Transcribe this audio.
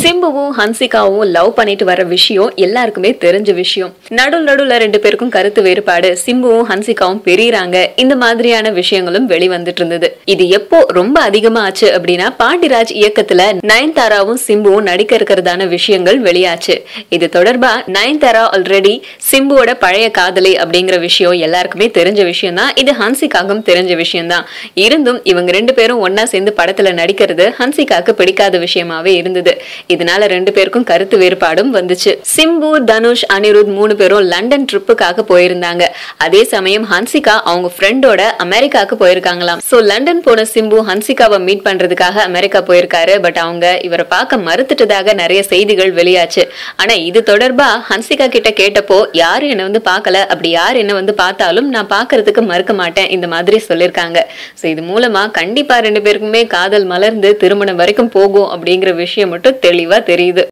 சிம்புவும் ஹன்சிகாவும் love பண்ணிட்டு வர விஷயம் எல்லாருக்குமே தெரிஞ்ச விஷயம் நடுவில் நடுவுல ரெண்டு பேருக்கும் கருத்து வேறுபாடு சிம்புவும் ஹன்சிகாவும் பெரியறாங்க இந்த மாதிரியான விஷயங்களும் வெளிவந்துட்டு இருந்தது இது எப்போ ரொம்ப அதிகமா ஆச்சு அப்படின்னா பாண்டிராஜ் இயக்கத்துல நயன்தாராவும் சிம்புவும் நடிக்க இருக்கிறதான விஷயங்கள் வெளியாச்சு இது தொடர்பா நயன்தாரா ஆல்ரெடி சிம்புவோட பழைய காதலி அப்படிங்கிற விஷயம் எல்லாருக்குமே தெரிஞ்ச விஷயம் தான் இது ஹன்சிகாக்கும் தெரிஞ்ச விஷயம் தான் இருந்தும் இவங்க ரெண்டு பேரும் ஒன்னா சேர்ந்து படத்துல நடிக்கிறது ஹன்சிகாக்கு பிடிக்காத விஷயமாவே இருந்தது இதனால ரெண்டு பேருக்கும் கருத்து வேறுபாடும் வந்துச்சு சிம்பு தனுஷ் அனிருத் மூணு பேரும் லண்டன் ட்ரிப்புக்காக போயிருந்தாங்க அதே சமயம் ஹன்சிகா அவங்க ஃப்ரெண்டோட அமெரிக்காக்கு போயிருக்காங்களாம் சோ லண்டன் போன சிம்பு ஹன்சிகாவை மீட் பண்றதுக்காக அமெரிக்கா போயிருக்காரு பட் அவங்க இவரை பார்க்க மறுத்துட்டதாக நிறைய செய்திகள் வெளியாச்சு ஆனா இது தொடர்பா ஹன்சிகா கிட்ட கேட்டப்போ யாரு என்ன வந்து பார்க்கல அப்படி யார் என்ன வந்து பார்த்தாலும் நான் பார்க்கறதுக்கு மறுக்க மாட்டேன் இந்த மாதிரி சொல்லியிருக்காங்க சோ இது மூலமா கண்டிப்பா ரெண்டு பேருக்குமே காதல் மலர்ந்து திருமணம் வரைக்கும் போகும் அப்படிங்கிற விஷயம் மட்டும் தெளிவா தெரியுது